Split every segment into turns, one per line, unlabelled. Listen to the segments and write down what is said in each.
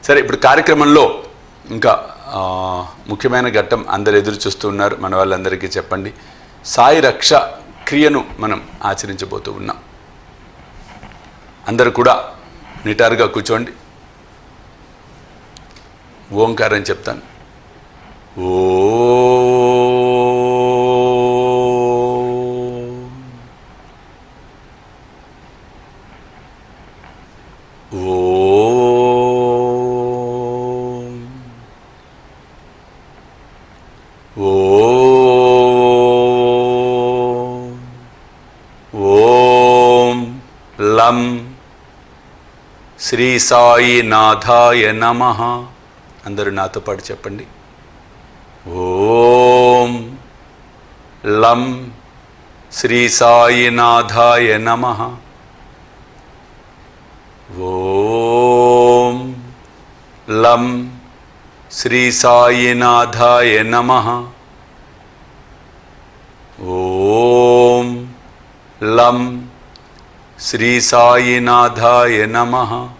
సరే ఇప్పుడు కార్యక్రమంలో ఇంకా ఆ, ముఖ్యమైన ఘట్టం అందరు ఎదురు చూస్తూ ఉన్నారు మన వాళ్ళందరికీ చెప్పండి సాయి రక్ష క్రియను మనం ఆచరించబోతూ ఉన్నాం అందరూ కూడా నిటారుగా కూర్చోండి ఓంకారం చెప్తాను ఓ ఓం ఓం ఓం లం శ్రీ సాయి నాథాయ నమ అందరూ నాతో పాటు చెప్పండి ఓం లం శ్రీ సాయి నాథాయ నమ ఓం లం శ్రీ సాయినాథాయ నమ ఓం లం శ్రీ సాయినాథాయ నమ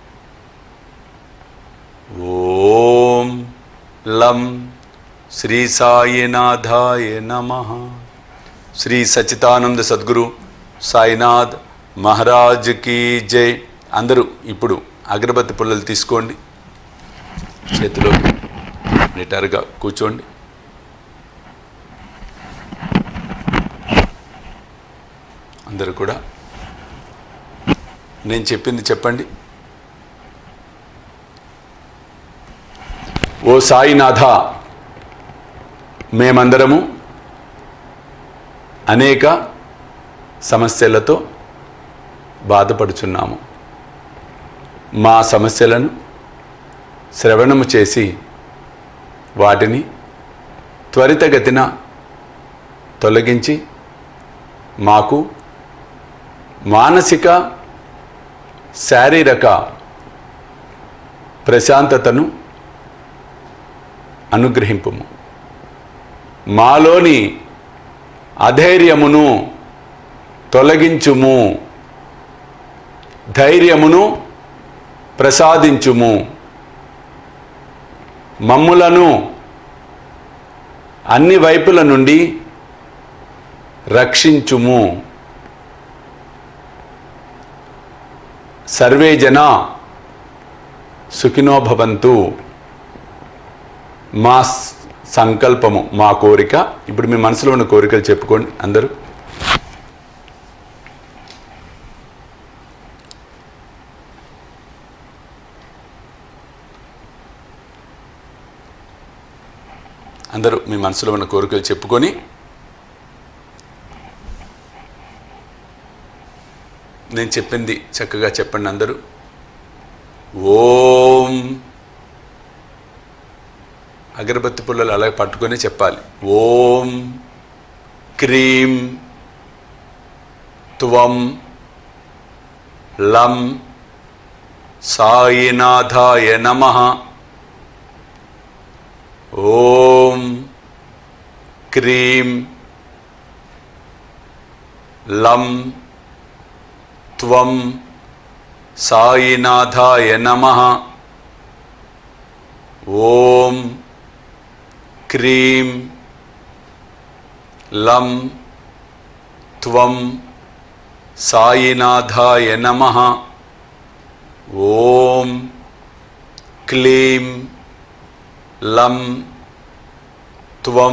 ఓం లం శ్రీ సాయినాథాయ నమ శ్రీ సచ్చిదానంద సద్గురు సాయినాథ్ మహారాజ్ కీ జై అందరూ ఇప్పుడు అగరబత్తి పుల్లలు తీసుకోండి చేతిలో నిటారుగా కూర్చోండి అందరూ కూడా నేను చెప్పింది చెప్పండి ఓ సాయినాథ మేమందరము అనేక సమస్యలతో బాధపడుచున్నాము మా సమస్యలను శ్రవణము చేసి వాటిని త్వరితగతిన తొలగించి మాకు మానసిక శారీరక ప్రశాంతతను అనుగ్రహింపుము మాలోని అధైర్యమును తొలగించుము ధైర్యమును ప్రసాదించుము మమ్ములను అన్ని వైపుల నుండి రక్షించుము సర్వే జన సుఖినో భవంతు మా స్- సంకల్పము మా కోరిక ఇప్పుడు మీ మనసులో ఉన్న కోరికలు చెప్పుకోండి అందరూ అందరూ మీ మనసులో ఉన్న కోరికలు చెప్పుకొని నేను చెప్పింది చక్కగా చెప్పండి అందరూ ఓం అగరబత్తి పుల్లలు అలాగే పట్టుకొని చెప్పాలి ఓం క్రీం త్వం లం సాయినాథాయ నమ ఓం క్రీం లం త్వం సాయినాథాయ నమ ఓం క్రీం లం త్వం సాయినాథాయ నమ ఓం క్లీం లం త్వం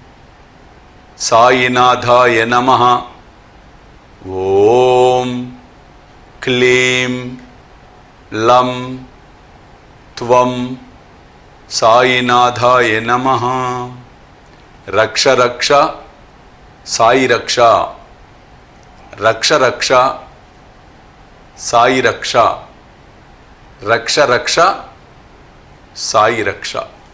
సాయినాథాయ నమ ఓం క్లీం లం త్వం సాయినాథాయ నమ రక్ష రక్ష సాయి రక్ష రక్ష రక్ష సాయి రక్ష రక్ష రక్ష సాయి రక్ష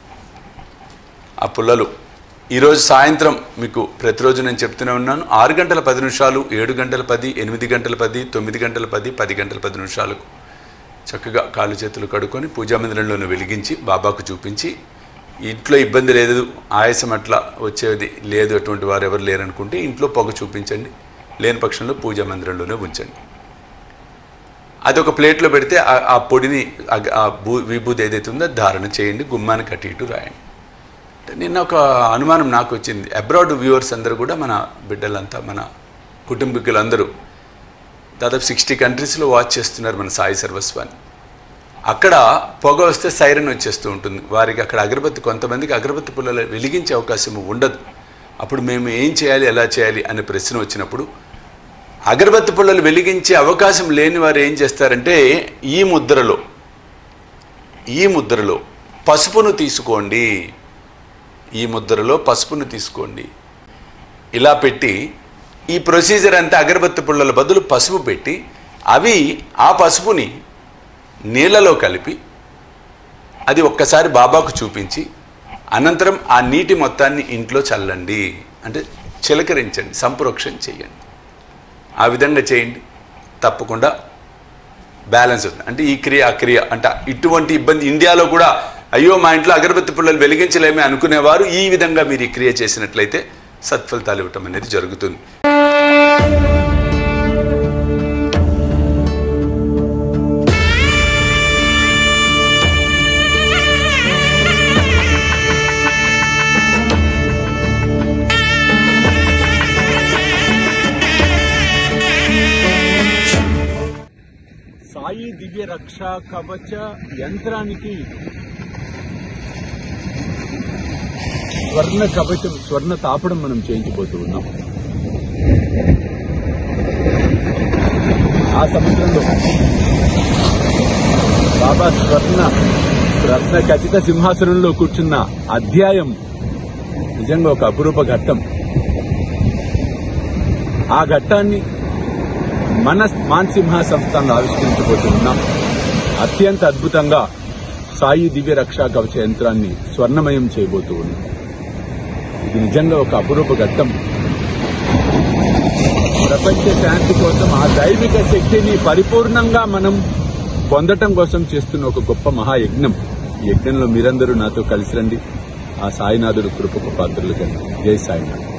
ఆ పుల్లలు ఈరోజు సాయంత్రం మీకు ప్రతిరోజు నేను చెప్తూనే ఉన్నాను ఆరు గంటల పది నిమిషాలు ఏడు గంటల పది ఎనిమిది గంటల పది తొమ్మిది గంటల పది పది గంటల పది నిమిషాలకు చక్కగా కాళ్ళు చేతులు కడుక్కొని పూజా మందిరంలోనే వెలిగించి బాబాకు చూపించి ఇంట్లో ఇబ్బంది లేదు ఆయాసం అట్లా వచ్చేది లేదు అటువంటి వారు ఎవరు లేరనుకుంటే ఇంట్లో పొగ చూపించండి లేని పక్షంలో పూజా మందిరంలోనే ఉంచండి అది ఒక ప్లేట్లో పెడితే ఆ- ఆ పొడిని ఆ- ఆ భూ విభూతి ఏదైతే ఉందో అది ధారణ చేయండి గుమ్మానికి అటు ఇటు రాయండి అంటే నిన్న ఒక అనుమానం నాకు వచ్చింది అబ్రాడ్ వ్యూవర్స్ అందరూ కూడా మన బిడ్డలంతా మన కుటుంబీకులందరూ దాదాపు సిక్స్టీ కంట్రీస్లో వాచ్ చేస్తున్నారు మన సాయి సర్వస్వాన్ని అక్కడ పొగ వస్తే సైరన్ వచ్చేస్తూ ఉంటుంది వారికి అక్కడ అగరబత్తి కొంతమందికి అగరబత్తి పుల్లలు వెలిగించే అవకాశం ఉండదు అప్పుడు మేము ఏం చేయాలి ఎలా చేయాలి అనే ప్రశ్న వచ్చినప్పుడు అగరబత్తి పుల్లలు వెలిగించే అవకాశం లేని వారు ఏం చేస్తారంటే ఈ ముద్రలో ఈ ముద్రలో పసుపును తీసుకోండి ఈ ముద్రలో పసుపును తీసుకోండి ఇలా పెట్టి ఈ ప్రొసీజర్ అంతా అగరబత్తి పుల్లల బదులు పసుపు పెట్టి అవి ఆ పసుపుని నీళ్ళలో కలిపి అది ఒక్కసారి బాబాకు చూపించి అనంతరం ఆ నీటి మొత్తాన్ని ఇంట్లో చల్లండి అంటే చిలకరించండి సంప్రోక్షణ చేయండి ఆ విధంగా చేయండి తప్పకుండా బ్యాలెన్స్ అవుతుంది అంటే ఈ క్రియ ఆ క్రియ అంటే ఇటువంటి ఇబ్బంది ఇండియాలో కూడా అయ్యో మా ఇంట్లో అగరబత్తి పుల్లలు వెలిగించలేమే అనుకునేవారు ఈ విధంగా మీరు ఈ క్రియ చేసినట్లయితే సత్ఫలితాలు ఇవ్వటం అనేది జరుగుతుంది
సాయి దివ్య రక్ష కవచ యంత్రానికి స్వర్ణ కవచం స్వర్ణ తాపడం మనం చేయించబోతూ ఉన్నాం ఆ సముద్రంలో బాబా స్వర్ణ రత్న ఖచ్చిత సింహాసనంలో కూర్చున్న అధ్యాయం నిజంగా ఒక అపురూప ఘట్టం ఆ ఘట్టాన్ని మన మాన్సింహ సంస్థను ఆవిష్కరించబోతున్నాం అత్యంత అద్భుతంగా సాయి దివ్య రక్షా కవచ యంత్రాన్ని స్వర్ణమయం చేయబోతూ ఉన్నాం ఇది నిజంగా ఒక అపురూప ఘట్టం ప్రపంచ శాంతి కోసం ఆ దైవిక శక్తిని పరిపూర్ణంగా మనం పొందటం కోసం చేస్తున్న ఒక గొప్ప మహాయజ్ఞం ఈ యజ్ఞంలో మీరందరూ నాతో కలిసి రండి ఆ సాయినాథుడు కృపకు పాత్రలు కండి జై సాయినాథ్